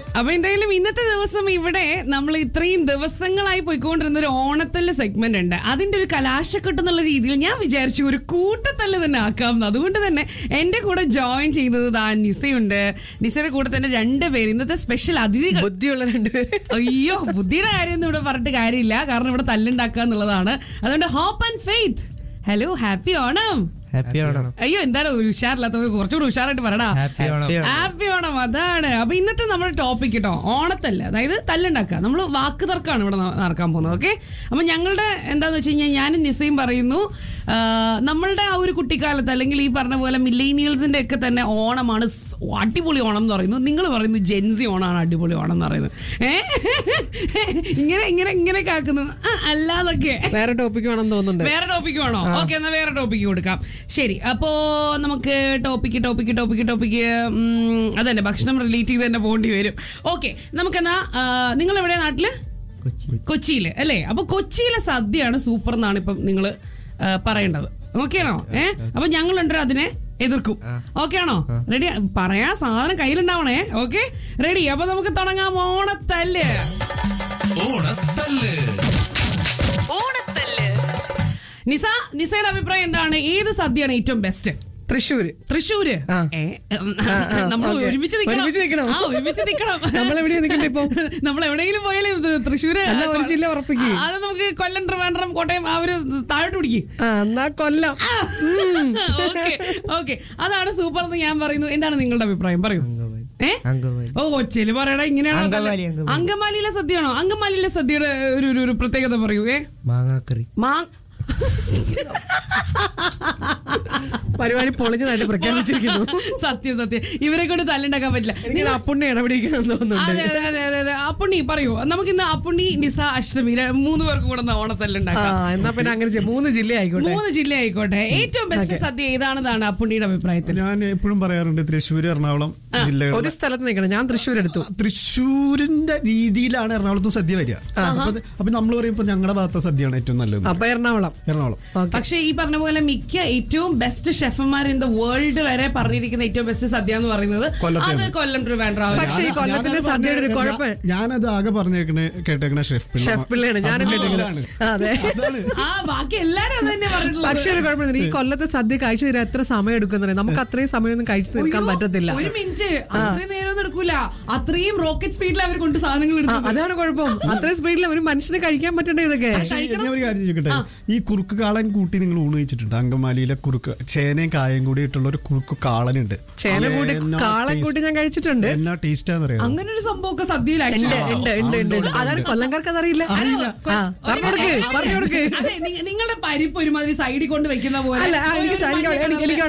അപ്പൊ എന്തായാലും ഇന്നത്തെ ദിവസം ഇവിടെ നമ്മൾ ഇത്രയും ദിവസങ്ങളായി പോയിക്കൊണ്ടിരുന്ന ഒരു ഓണത്തല്ല് സെഗ്മെന്റ് ഉണ്ട് അതിന്റെ ഒരു കലാശക്കെട്ട് എന്നുള്ള രീതിയിൽ ഞാൻ വിചാരിച്ചു ഒരു കൂട്ടത്തല്ല് തന്നെ ആക്കാം അതുകൊണ്ട് തന്നെ എന്റെ കൂടെ ജോയിൻ ചെയ്യുന്നത് ദാ നിസയുണ്ട് നിസയുടെ കൂടെ തന്നെ രണ്ടുപേര് ഇന്നത്തെ സ്പെഷ്യൽ അതിഥികൾ ബുദ്ധിയുള്ള രണ്ടുപേര് അയ്യോ ബുദ്ധിയുടെ കാര്യമൊന്നും ഇവിടെ പറഞ്ഞിട്ട് കാര്യമില്ല കാരണം ഇവിടെ തല്ലുണ്ടാക്കുക എന്നുള്ളതാണ് അതുകൊണ്ട് hope and faith hello happy Onam happy Onam അയ്യോ എന്താണ് ഒരു ഉഷാറില്ലാത്തത് കുറച്ചുകൂടി ഉഷാറായിട്ട് പറടാ ഹാപ്പി ഓണം ഹാപ്പി ഓണം അതാണ് അപ്പൊ ഇന്നത്തെ നമ്മുടെ ടോപ്പിക് കേട്ടോ ഓണത്തല്ല അതായത് തല്ലുണ്ടാക്കുക നമ്മൾ വാക്ക് തർക്കമാണ് ഇവിടെ ന- നടക്കാൻ പോകുന്നത് ഓക്കെ അപ്പൊ ഞങ്ങളുടെ എന്താന്ന് വെച്ച് കഴിഞ്ഞാൽ ഞാനും നിസയും പറയുന്നു ആ, നമ്മളുടെ ആ ഒരു കുട്ടിക്കാലത്ത് അല്ലെങ്കിൽ ഈ പറഞ്ഞ പോലെ മില്ലേനിയൽസിന്റെ ഒക്കെ തന്നെ ഓണമാണ് സ് അടിപൊളി ഓണം എന്ന് പറയുന്നു നിങ്ങൾ പറയുന്നു ജെൻസി ഓണമാണ് അടിപൊളി ഓണം എന്ന് പറയുന്നത് ഏ ഇങ്ങനെ ഇങ്ങനെ ഇങ്ങനെ കാക്കുന്നു ആ, അല്ലാതൊക്കെ വേറെ ടോപ്പിക് വേണം തോന്നുന്നുണ്ട് വേറെ ടോപ്പിക്ക് വേണോ ഓക്കെ എന്നാ വേറെ ടോപ്പിക്ക് കൊടുക്കാം ശരി അപ്പോ നമുക്ക് ടോപ്പിക്ക് ടോപ്പിക്ക് ടോപ്പിക്ക് ടോപ്പിക്ക് അതന്നെ ഭക്ഷണം റിലേറ്റ് ചെയ്ത് തന്നെ പോകേണ്ടി വരും ഓക്കെ നമുക്കെന്നാ നിങ്ങൾ എവിടെ നാട്ടില് കൊച്ചി കൊച്ചിയില് അല്ലേ അപ്പൊ കൊച്ചിയിലെ സദ്യയാണ് സൂപ്പർ എന്നാണ് ഇപ്പം നിങ്ങൾ പറയേണ്ടത് ഓക്കെ ആണോ ഏ അപ്പൊ ഞങ്ങളുണ്ട് അതിനെ എതിർക്കും ഓക്കെ ആണോ റെഡി പറയാ സാധനം കയ്യിലുണ്ടാവണേ ഓക്കെ റെഡി അപ്പൊ നമുക്ക് തുടങ്ങാം ഓണത്തല്ല് ഓണത്തല്ല് നിസ നിസയുടെ അഭിപ്രായം എന്താണ് ഏത് സദ്യയാണ് ഏറ്റവും ബെസ്റ്റ് തൃശ്ശൂര് തൃശ്ശൂര് ആ. ഏ, നമ്മൾ ഓക്കേ. ഒരുമിച്ച് നിൽക്കണം ഒരുമിച്ച് നിൽക്കണം. ആ ഒരുമിച്ച് നിൽക്കണം നമ്മളെവിടെയാ നിൽക്കണ്ടേ ഇപ്പൊ? നമ്മൾ എവിടെയെങ്കിലും പോയാലും ഇത് തൃശ്ശൂര് എന്നാ ഒരു ജില്ല ഉറപ്പിക്ക്. അത് നമുക്ക് കൊല്ലം ട്രിവാൻഡ്രം കോട്ടയം ആ ഒരു താഴോട്ട് പിടിക്കും ആ എന്നാ കൊല്ലം ഓക്കെ ഓക്കെ അതാണ് സൂപ്പർ എന്ന് ഞാൻ പറയുന്നു എന്താണ് നിങ്ങളുടെ അഭിപ്രായം പറയൂ അങ്കമാലി. ഏ അങ്കമാലി. ഓ കൊച്ചിയില് പറയടാ ഇങ്ങനെയാണോ അങ്കമാലി, അതല്ല? അങ്കമാലി. അങ്കമാലിയിലെ സദ്യയാണോ അങ്കമാലിയിലെ സദ്യയുടെ ഒരു ഒരു- ഒരു പ്രത്യേകത പറയൂ ഏ മാങ്ങാക്കറി മാ പരിപാടി പൊളിഞ്ഞതായിട്ട് പ്രഖ്യാപിച്ചിരിക്കുന്നു സത്യം സത്യം ഇവരെ കൊണ്ട് തല്ലുണ്ടാക്കാൻ പറ്റില്ല എനിക്ക് അപ്പുണ്ണി ഇടപെടിക്കണം തോന്നുന്നുണ്ട് അതെ അതെ അതെ അതെ അതെ അപ്പുണ്ണി പറയൂ നമുക്ക് ഇന്ന് അപ്പുണ്ണി നിസ അഷ്ടമി ര- മൂന്ന് പേർക്ക് കൂടെ ഒന്ന് ആ ഓണത്തല്ലുണ്ടാക്കാം എന്നാ പിന്നെ അങ്ങനെ ചെയ്യാം മൂന്ന് ജില്ല ആയിക്കോട്ടെ മൂന്ന് ജില്ല ആയിക്കോട്ടെ ഏറ്റവും ബെസ്റ്റ് സദ്യ ഏതാണെന്നാണ് അപ്പുണ്ണിയുടെ അഭിപ്രായത്തിൽ ഞാൻ എപ്പോഴും പറയാറുണ്ട് തൃശ്ശൂർ എറണാകുളം ജില്ലകൾ ഒരു സ്ഥലത്ത് നിൽക്കണം ഞാൻ തൃശ്ശൂർ എടുത്തു തൃശ്ശൂരിന്റെ രീതിയിലാണ് എറണാകുളത്തും സദ്യ വരിക അപ്പൊ അപ്പൊ നമ്മൾ പറയുമ്പോ ഞങ്ങളുടെ ഭാഗത്തെ സദ്യയാണ് ഏറ്റവും നല്ലത് അപ്പൊ എറണാകുളം എറണാകുളം ഓക്കെ പക്ഷെ ഈ പറഞ്ഞ പോലെ മിക്ക ഏറ്റവും ബെസ്റ്റ് ഷെഫന്മാർ ഇൻ ദ വേൾഡ് വരെ പറഞ്ഞിരിക്കുന്ന ഏറ്റവും ബെസ്റ്റ് സദ്യ എന്ന് പറയുന്നത് കൊല്ലത്തെയാണ്. അത് കൊല്ലം ട്രിവാൻഡ്രം പക്ഷേ ഈ ഞാൻ- കൊല്ലത്തിന്റെ ഞാനത് സദ്യയുടെ ഒരു പറഞ്ഞ- കുഴപ്പം ഞാൻ- ഞാനത് ആകെ പറഞ്ഞേക്കണേ കേട്ടേക്കണ ഷെഫ് പിള്ള. ഷെഫ് പിള്ളയാണ് ഞാനും അത് കേട്ടിരിക്കുന്നത് അതാണ്. അതെ അതാണ്. ആ ബാക്കി എല്ലാരും അത് തന്നെ പറഞ്ഞിട്ടുള്ളത് പക്ഷേ ഒരു കുഴപ്പമില്ല ഈ കൊല്ലത്തെ സദ്യ കഴിച്ചു തീരാൻ എത്ര സമയം എടുക്കുന്നത് നമുക്ക് അത്രയും സമയമൊന്നും കഴിച്ചു തീർക്കാൻ അയ്യോ, പറ്റത്തില്ല ഒരു മിനിറ്റ് അത്രയും നേരമൊന്നും എടുക്കൂല അത്രയും റോക്കറ്റ് സ്പീഡിൽ അവർ കൊണ്ട് സാധനങ്ങൾ ആ, എടുത്തു അതാണ് കുഴപ്പം അത്രയും സ്പീഡിൽ ഒരു മനുഷ്യന് കഴിക്കാൻ പറ്റണ്ടേ ഇതൊക്കെ പക്ഷേ ഞാൻ ഒരു കാര്യം ചോദിക്കട്ടെ ഈ കുറുക്ക് കാളൻ കൂട്ടി നിങ്ങൾ ഊണ് കഴിച്ചിട്ടുണ്ട് അങ്കമാലിയിലെ കുറുക്ക് ചേനയും കായും കൂടി ഇട്ടുള്ള ഒരു കുറുക്ക് കാളനുണ്ട് ചേന കൂട്ടി എന്നാ കാളൻ taste- കൂട്ടി ഞാൻ കഴിച്ചിട്ടുണ്ട് എന്നാ ടേസ്റ്റാന്ന് അറിയാം അങ്ങനെ ഒരു സംഭവമൊക്കെ സദ്യയിൽ ഉണ്ട് actually ഉണ്ട് ഉണ്ട് ഉണ്ട് ഉണ്ട്. അതാണ് കൊല്ലംകാർക്ക് അതറിയില്ല അറിയില്ല. ആ, പറഞ്ഞു കൊടുക്ക് പറഞ്ഞു കൊടുക്ക് അതെ നിങ്ങ- നിങ്ങളുടെ പരിപ്പ് ഒരുമാതിരി സൈഡിൽ കൊണ്ട് വെക്കുന്ന പോലെ അല്ല ആ, എനിക്ക് ഒരു സ- എനിക്ക് മഞ്ഞ എനിക്ക് കളറിലെ- എനിക്ക്